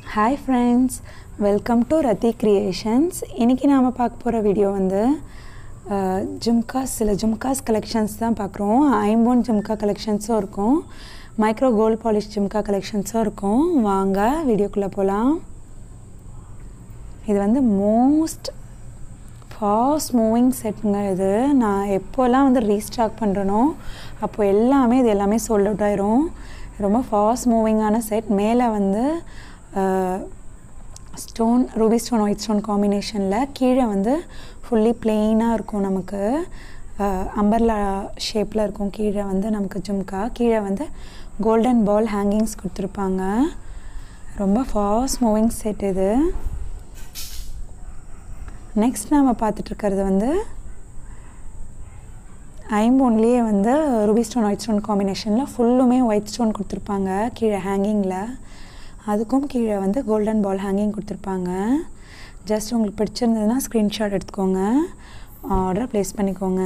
hi friends welcome to Rathi creations இன்றைக்கி நாம் பார்க்க போகிற வீடியோ வந்து அஹ், ஜும்காஸ் சில ஜும்காஸ் கலெக்ஷன்ஸ் தான் பார்க்குறோம் ஐம்போன் ஜும்கா கலெக்ஷன்ஸும் இருக்கும் மைக்ரோ கோல்ட் பாலிஷ் ஜும்கா கலெக்ஷன்ஸும் இருக்கும் வாங்க வீடியோக்குள்ளே போகலாம் இது வந்து மோஸ்ட் ஃபாஸ்ட் மூவிங் செட்டுங்க இது நான் எப்போல்லாம் வந்து ரீஸ்டாக் பண்ணுறனோ அப்போ எல்லாமே இது எல்லாமே சோல்ட் அவுட் ஆயிரும் ரொம்ப ஃபாஸ்ட் மூவிங்கான செட் மேலே வந்து stone ruby stone white stone காம்பினேஷனில் கீழே வந்து ஃபுல்லி பிளெயினாக இருக்கும் நமக்கு அம்பர்லா ஷேப்பில் இருக்கும் கீழே வந்து நமக்கு ஜும்கா கீழே வந்து கோல்டன் பால் ஹேங்கிங்ஸ் கொடுத்துருப்பாங்க ரொம்ப ஃபாஸ்ட் மூவிங் செட் இது நெக்ஸ்ட் நாம் பார்த்துட்ருக்கிறது வந்து ஐம்போன்லேயே வந்து ரூபி ஸ்டோன் ஒயிட் ஸ்டோன் காம்பினேஷனில் ஃபுல்லுமே ஒயிட் ஸ்டோன் கொடுத்துருப்பாங்க கீழே ஹேங்கிங்கில் அதுக்கும் கீழே வந்து கோல்டன் பால் ஹேங்கிங் கொடுத்துருப்பாங்க ஜஸ்ட் உங்களுக்கு பிடிச்சிருந்ததுன்னா ஸ்க்ரீன்ஷாட் எடுத்துக்கோங்க ஆர்டரை ப்ளேஸ் பண்ணிக்கோங்க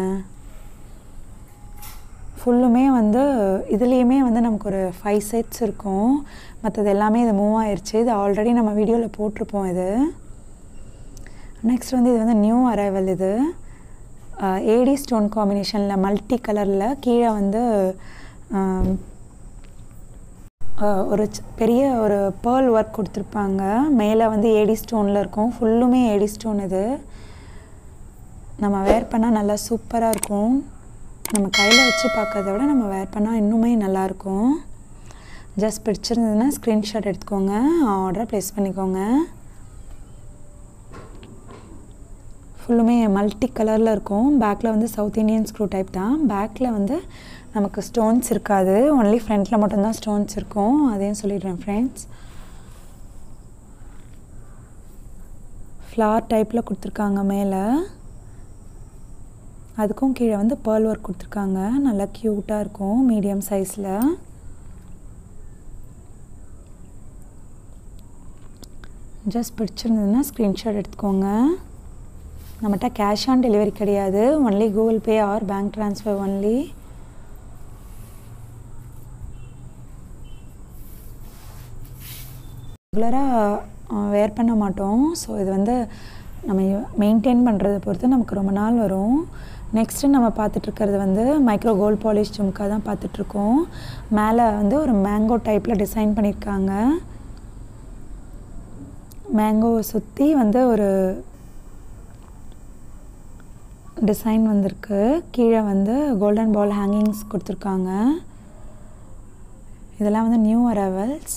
ஃபுல்லுமே வந்து இதுலேயுமே வந்து நமக்கு ஒரு ஃபைவ் செட்ஸ் இருக்கும் மற்றது எல்லாமே இது மூவ் ஆயிடுச்சு இது ஆல்ரெடி நம்ம வீடியோவில் போட்டிருப்போம் இது நெக்ஸ்ட் வந்து இது வந்து நியூ அரைவல் இது ஏடி ஸ்டோன் காம்பினேஷனில் மல்டி கலரில் கீழே வந்து ஆம், ஆஹ், ஒரு சி- பெரிய ஒரு பேர்ல் ஒர்க் கொடுத்துருப்பாங்க மேலே வந்து ஏடி ஸ்டோனில் இருக்கும் ஃபுல்லுமே ஏடி ஸ்டோன் இது நம்ம வேர் பண்ணால் நல்லா சூப்பராக இருக்கும் நம்ம கையில் வச்சு பார்க்கறத விட நம்ம வேர் பண்ணால் இன்னுமே நல்லாயிருக்கும் ஜஸ்ட் பிடிச்சிருந்ததுன்னா ஸ்க்ரீன்ஷாட் எடுத்துக்கோங்க ஆர்டரை ப்ளேஸ் பண்ணிக்கோங்க ஃபுல்லுமே மல்டி கலரில் இருக்கும் பேக்கில் வந்து சவுத் இந்தியன் ஸ்க்ரூ டைப் தான் பேக்கில் வந்து நமக்கு ஸ்டோன்ஸ் இருக்காது ஒன்லி ஃப்ரண்ட்டில் மட்டும்தான் ஸ்டோன்ஸ் இருக்கும் அதையும் சொல்லிடுறேன் ஃப்ரெண்ட்ஸ் ஃப்ளார் டைப்பில் கொடுத்துருக்காங்க மேலே அதுக்கும் கீழே வந்து பேர்ல் ஒர்க் கொடுத்துருக்காங்க நல்லா க்யூட்டாக இருக்கும் மீடியம் சைஸில் ஜஸ்ட் பிடிச்சிருந்ததுன்னா ஸ்க்ரீன்ஷாட் எடுத்துக்கோங்க நம்மகிட்ட கேஷ் ஆன் டெலிவரி கிடையாது only Google Pay or bank transfer only ரெகுலராக வேர் பண்ண மாட்டோம் ஸோ இது வந்து நம்ம மெயின்டைன் பண்ணுறதை பொறுத்து நமக்கு ரொம்ப நாள் வரும் நெக்ஸ்ட்டு நம்ம பார்த்துட்ருக்கிறது வந்து மைக்ரோ கோல்ட் பாலிஷ் ஜும்கா தான் பார்த்துட்ருக்கோம் மேலே வந்து ஒரு மேங்கோ டைப்பில் டிசைன் பண்ணியிருக்காங்க மேங்கோவை சுற்றி வந்து ஒரு டிசைன் வந்திருக்கு கீழே வந்து கோல்டன் பால் ஹேங்கிங்ஸ் கொடுத்துருக்காங்க இதெல்லாம் வந்து நியூ அரைவல்ஸ்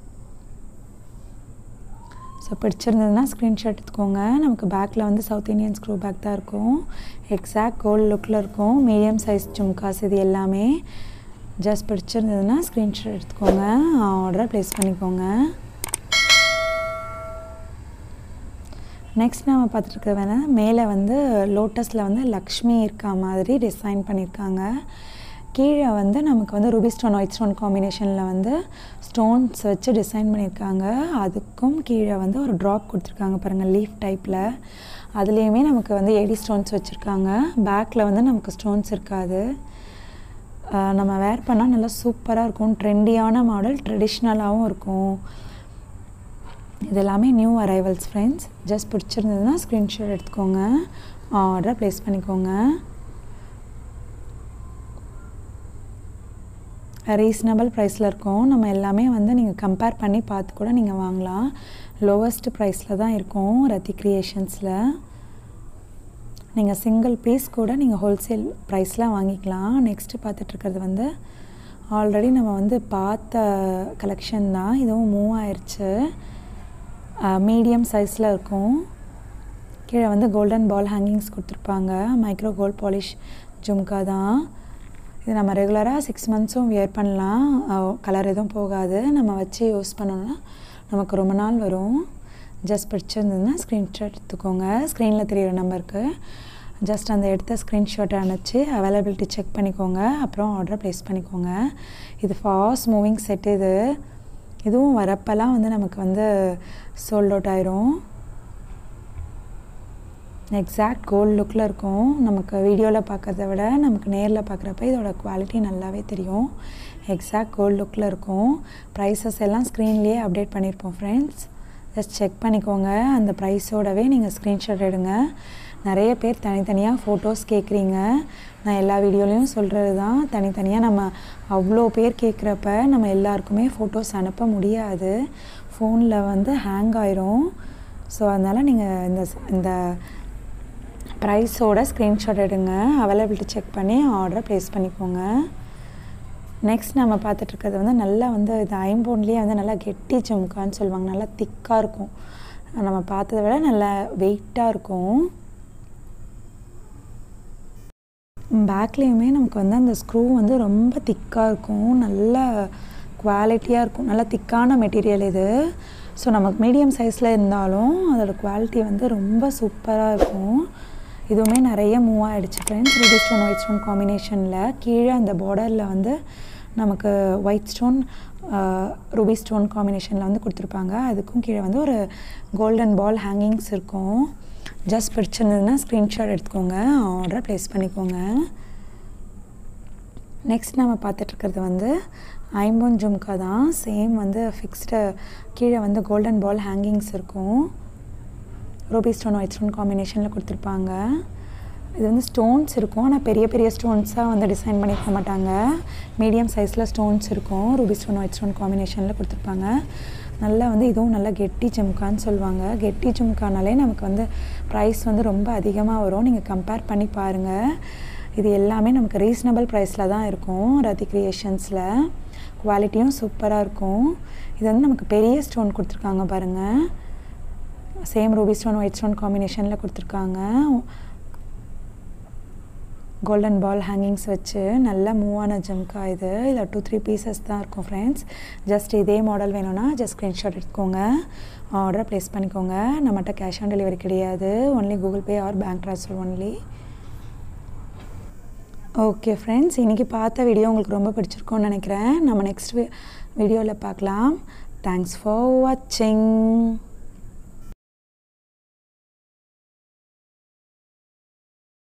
ஸோ பிடிச்சிருந்ததுன்னா ஸ்க்ரீன்ஷாட் எடுத்துக்கோங்க நமக்கு பேக்கில் வந்து சவுத் இந்தியன் ஸ்க்ரூ பேக் தான் இருக்கும் எக்ஸாக்ட் கோல்டு லுக்கில் இருக்கும் மீடியம் சைஸ் ஜும்காஸ் இது எல்லாமே ஜஸ்ட் பிடிச்சிருந்ததுன்னா ஸ்க்ரீன்ஷாட் எடுத்துக்கோங்க ஆர்டரை ப்ளேஸ் பண்ணிக்கோங்க நெக்ஸ்ட் நம்ம பார்த்துட்டு வேணா மேலே வந்து லோட்டஸில் வந்து லக்ஷ்மி இருக்கா மாதிரி டிசைன் பண்ணியிருக்காங்க கீழே வந்து நமக்கு வந்து ரூபி ஸ்டோன் ஒயிட் ஸ்டோன் காம்பினேஷனில் வந்து ஸ்டோன்ஸ் வச்சு டிசைன் பண்ணியிருக்காங்க அதுக்கும் கீழே வந்து ஒரு ட்ராப் கொடுத்துருக்காங்க பாருங்கள் லீஃப் டைப்பில் அதுலேயுமே நமக்கு வந்து ஏடி ஸ்டோன்ஸ் வச்சுருக்காங்க பேக்கில் வந்து நமக்கு ஸ்டோன்ஸ் இருக்காது ஆஹ் நம்ம வேர் பண்ணால் நல்லா சூப்பராக இருக்கும் ட்ரெண்டியான மாடல் ட்ரெடிஷ்னலாகவும் இருக்கும் இது எல்லாமே நியூ அரைவல்ஸ் ஃப்ரெண்ட்ஸ் ஜஸ்ட் பிடிச்சிருந்ததுன்னா ஸ்க்ரீன்ஷாட் எடுத்துக்கோங்க ஆர்டரை ப்ளேஸ் பண்ணிக்கோங்க ரீசனபிள் ப்ரைஸில் இருக்கும் நம்ம எல்லாமே வந்து நீங்கள் கம்பேர் பண்ணி பார்த்து கூட நீங்கள் வாங்கலாம் லோவஸ்ட் ப்ரைஸில் தான் இருக்கும் ரத்தி கிரியேஷன்ஸில் நீங்கள் சிங்கிள் பீஸ் கூட நீங்கள் ஹோல்சேல் ப்ரைஸில் வாங்கிக்கலாம் நெக்ஸ்ட்டு பார்த்துட்ருக்கிறது வந்து ஆல்ரெடி நம்ம வந்து பார்த்த கலெக்ஷன் தான் இதுவும் மூவ் ஆயிடுச்சு மீடியம் சைஸில் இருக்கும் கீழே வந்து கோல்டன் பால் ஹேங்கிங்ஸ் கொடுத்துருப்பாங்க மைக்ரோ கோல்ட் பாலிஷ் ஜும்கா தான் இது நம்ம ரெகுலராக சிக்ஸ் மந்த்ஸும் வியர் பண்ணலாம் கலர் எதுவும் போகாது நம்ம வச்சு யூஸ் பண்ணோம்னா நமக்கு ரொம்ப நாள் வரும் ஜஸ்ட் பிடிச்சிருந்ததுன்னா ஸ்க்ரீன்ஷாட் எடுத்துக்கோங்க ஸ்க்ரீனில் தெரியிற நம்பருக்கு ஜஸ்ட் அந்த எடுத்த ஸ்க்ரீன்ஷாட்டை அனுப்பிச்சு அவைலபிலிட்டி செக் பண்ணிக்கோங்க அப்புறம் ஆர்டரை ப்ளேஸ் பண்ணிக்கோங்க இது ஃபாஸ்ட் மூவிங் செட் இது இதுவும் வரப்பெல்லாம் வந்து நமக்கு வந்து சோல்ட் அவுட் ஆயிரும் எக்ஸாக்ட் கோல்டு லுக்கில் இருக்கும் நமக்கு வீடியோவில் பார்க்குறத விட நமக்கு நேரில் பார்க்குறப்ப இதோட குவாலிட்டி நல்லாவே தெரியும் எக்ஸாக்ட் கோல்டு லுக்கில் இருக்கும் ப்ரைஸஸ் எல்லாம் ஸ்க்ரீன்லேயே அப்டேட் பண்ணியிருப்போம் ஃப்ரெண்ட்ஸ் ஜஸ்ட் செக் பண்ணிக்கோங்க அந்த ப்ரைஸோடவே நீங்கள் ஸ்க்ரீன்ஷாட் எடுங்க நிறைய பேர் தனித்தனியாக ஃபோட்டோஸ் கேட்குறீங்க நான் எல்லா வீடியோலையும் சொல்கிறது தான் தனித்தனியாக நம்ம அவ்வளோ பேர் கேட்குறப்ப நம்ம எல்லாருக்குமே ஃபோட்டோஸ் அனுப்ப முடியாது ஃபோனில் வந்து ஹேங் ஆயிரும் ஸோ அதனால் நீங்கள் இந்த இந்த ப்ரைஸோட ஸ்க்ரீன்ஷாட் எடுங்க அவைலபிலிட்டி செக் பண்ணி ஆர்டரை ப்ளேஸ் பண்ணிக்கோங்க நெக்ஸ்ட் நம்ம பார்த்துட்ருக்கிறது வந்து நல்லா வந்து இது ஐம்போன்லேயே வந்து நல்லா கெட்டி ஜும்கான்னு சொல்லுவாங்க நல்லா திக்காக இருக்கும் நம்ம பார்த்ததை விட நல்லா வெயிட்டாக இருக்கும் பேக்லேயுமே நமக்கு வந்து அந்த ஸ்க்ரூ வந்து ரொம்ப திக்காக இருக்கும் நல்ல குவாலிட்டியாக இருக்கும் நல்லா திக்கான மெட்டீரியல் இது ஸோ நமக்கு மீடியம் சைஸில் இருந்தாலும் அதோட குவாலிட்டி வந்து ரொம்ப சூப்பராக இருக்கும் இதுவுமே நிறைய மூவ் ஆகிடுச்சு friends ruby stone white stone காம்பினேஷனில் கீழே அந்த பார்டரில் வந்து நமக்கு ஒயிட் ஸ்டோன் ரூபி ஸ்டோன் காம்பினேஷனில் வந்து கொடுத்துருப்பாங்க அதுக்கும் கீழே வந்து ஒரு கோல்டன் பால் ஹேங்கிங்ஸ் இருக்கும் ஜஸ்ட் பிடிச்சிருந்ததுன்னா ஸ்க்ரீன்ஷாட் எடுத்துக்கோங்க ஆர்டரை ப்ளேஸ் பண்ணிக்கோங்க நெக்ஸ்ட் நம்ம பார்த்துட்ருக்கிறது வந்து ஐம்போன் ஜும்கா தான் சேம் வந்து ஃபிக்ஸ்டு கீழே வந்து கோல்டன் பால் ஹேங்கிங்ஸ் இருக்கும் ரூபி ஸ்டோன் ஒயிட் ஸ்டோன் காம்பினேஷனில் கொடுத்துருப்பாங்க இது வந்து ஸ்டோன்ஸ் இருக்கும் ஆனால் பெரிய பெரிய ஸ்டோன்ஸாக வந்து டிசைன் பண்ணியிருக்க மாட்டாங்க மீடியம் சைஸில் ஸ்டோன்ஸ் இருக்கும் ரூபி ஸ்டோன் ஒயிட் ஸ்டோன் காம்பினேஷனில் கொடுத்துருப்பாங்க நல்லா வந்து இதுவும் நல்லா கெட்டி ஜும்கான்னு சொல்லுவாங்க கெட்டி ஜும்கானாலே நமக்கு வந்து ப்ரைஸ் வந்து ரொம்ப அதிகமாக வரும் நீங்கள் கம்பேர் பண்ணி பாருங்கள் இது எல்லாமே நமக்கு ரீசனபிள் ப்ரைஸில் தான் இருக்கும் ரதி க்ரியேஷன்ஸில் குவாலிட்டியும் சூப்பராக இருக்கும் இது வந்து நமக்கு பெரிய ஸ்டோன் கொடுத்துருக்காங்க பாருங்கள் same ruby stone white stone காம்பினேஷனில் கொடுத்துருக்காங்க கோல்டன் பால் ஹேங்கிங்ஸ் வச்சு நல்லா மூவ் ஆன ஜம்கா இது இதில் டூ த்ரீ பீசஸ் தான் இருக்கும் ஃப்ரெண்ட்ஸ் ஜஸ்ட் இதே மாடல் வேணும்னா ஜஸ்ட் ஸ்க்ரீன்ஷாட் எடுத்துக்கோங்க ஆர்டரை ப்ளேஸ் பண்ணிக்கோங்க நம்மகிட்ட கேஷ் ஆன் டெலிவரி கிடையாது only Google Pay or bank transfer only okay friends இன்றைக்கி பார்த்த வீடியோ உங்களுக்கு ரொம்ப பிடிச்சிருக்கோன்னு நினைக்கிறேன் நம்ம நெக்ஸ்ட் வீடியோவில் பார்க்கலாம் தேங்க்ஸ் ஃபார் வாட்சிங்